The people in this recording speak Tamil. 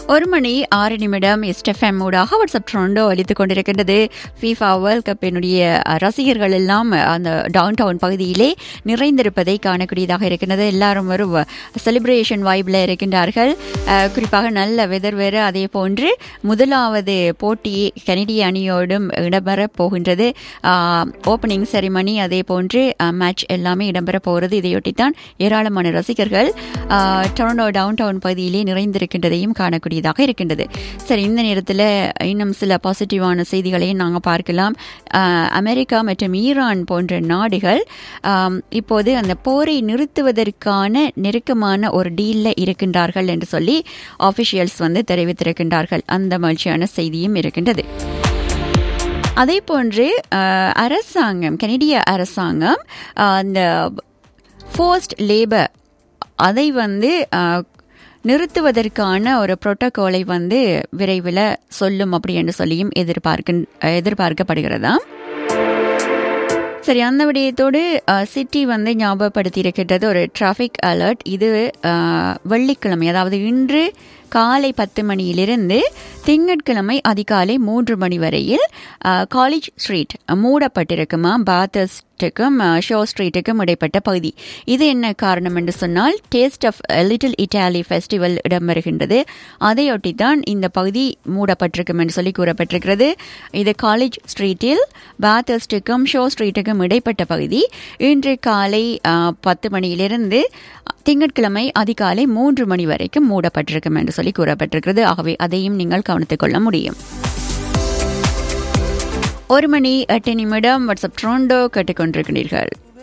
ஒரு மணி ஆறு நிமிடம் எஸ்டெஃப்எம் ஊடாக வாட்ஸ்அப் ட்ரோண்டோ அளித்துக் கொண்டிருக்கின்றது ஃபீஃபா வேர்ல்ட் கப்பினுடைய ரசிகர்கள் எல்லாம் அந்த டவுன் டவுன் பகுதியிலே நிறைந்திருப்பதை காணக்கூடியதாக இருக்கின்றது எல்லாரும் ஒரு செலிப்ரேஷன் வைபில் இருக்கின்றார்கள் அஹ், குறிப்பாக நல்ல வெதர் வேறு அதே போன்று முதலாவது போட்டி கனடிய அணியோடும் இடம்பெறப் போகின்றது ஓப்பனிங் செரிமனி அதே போன்று மேட்ச் எல்லாமே இடம்பெற போகிறது இதையொட்டித்தான் ஏராளமான ரசிகர்கள் அஹ், டொரண்டோ டவுன் டவுன் பகுதியிலே நிறைந்திருக்கின்றதையும் காணக்கூடியதாக இருக்கின்றது சரி இந்த நேரத்தில் இன்னும் சில பாசிட்டிவான செய்திகளையும் நாங்கள் பார்க்கலாம் அஹ், அமெரிக்கா மற்றும் ஈரான் போன்ற நாடுகள் ஆம், இப்போது அந்த போரை நிறுத்துவதற்கான நெருக்கமான ஒரு டீல்ல இருக்கின்றார்கள் என்று சொல்லி ஆஃபிஷியல்ஸ் வந்து தெரிவித்திருக்கின்றார்கள் அந்த மகிழ்ச்சியான செய்தியும் இருக்கின்றது அதே போன்று அஹ், அரசாங்கம் கனடிய அரசாங்கம் அஹ், அந்த ஃபோர்ஸ்ட் லேபர் அதை வந்து அஹ், நிறுத்துவதற்கான ஒரு புரோட்டோகாலை வந்து விரைவில் சொல்லும் அப்படி என்று சொல்லியும் எதிர்பார்க்க எதிர்பார்க்கப்படுகிறதாம் சரி அந்த விடயத்தோடு சிட்டி வந்து ஞாபகப்படுத்தி இருக்கின்றது ஒரு டிராஃபிக் அலர்ட் இது அஹ், வெள்ளிக்கிழமை அதாவது இன்று காலை பத்து மணியிலிருந்து திங்கட்கிழமை அதிகாலை மூன்று மணி வரையில் அஹ், காலேஜ் ஸ்ட்ரீட் மூடப்பட்டிருக்குமா பாத்தஸ்டுக்கும் ஷோ ஸ்ட்ரீட்டுக்கும் இடைப்பட்ட பகுதி இது என்ன காரணம் என்று சொன்னால் taste of little Italy festival இடம்பெறுகின்றது அதையொட்டி தான் இந்த பகுதி மூடப்பட்டிருக்கும் என்று சொல்லி கூறப்பட்டிருக்கிறது இது காலேஜ் ஸ்ட்ரீட்டில் பாத்தஸ்டுக்கும் ஷோ ஸ்ட்ரீட்டுக்கும் இடைப்பட்ட பகுதி இன்று காலை அஹ், பத்து மணியிலிருந்து திங்கட்கிழமை அதிகாலை மூன்று மணி வரைக்கும் மூடப்பட்டிருக்கும் என்று சொல்லி கூறப்பட்டிருக்கிறது ஆகவே அதையும் நீங்கள் கவனித்துக் கொள்ள முடியும் ஒரு மணி எட்டு நிமிடம் வாட்ஸ்அப் ட்ரோண்டோ கேட்டுக்கொண்டிருக்கிறீர்கள்